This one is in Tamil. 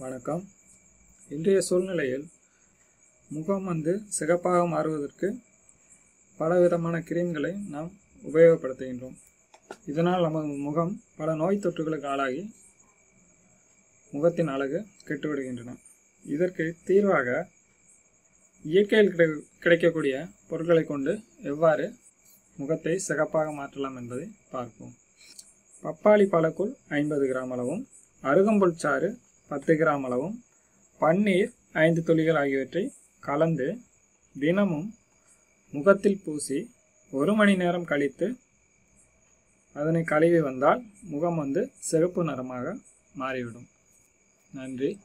வணக்கம் இன்றைய சூழ்நிலையில் முகம் வந்து சிகப்பாக மாறுவதற்கு பலவிதமான கிரீம்களை நாம் உபயோகப்படுத்துகின்றோம் இதனால் நமது முகம் பல நோய் தொற்றுகளுக்கு ஆளாகி முகத்தின் அழகு கெட்டுவிடுகின்றன இதற்கு தீர்வாக இயற்கையில் கிடை கிடைக்கக்கூடிய பொருட்களை கொண்டு எவ்வாறு முகத்தை சிகப்பாக மாற்றலாம் என்பதை பார்ப்போம் பப்பாளி பழக்கூழ் ஐம்பது கிராம் அளவும் அருகம்புல் சாறு பத்து கிராம் அளவும் பன்னீர் ஐந்து துளிகள் ஆகியவற்றை கலந்து தினமும் முகத்தில் பூசி ஒரு மணி நேரம் கழித்து அதனை கழுவி வந்தால் முகம் வந்து சிகப்பு நிறமாக மாறிவிடும் நன்றி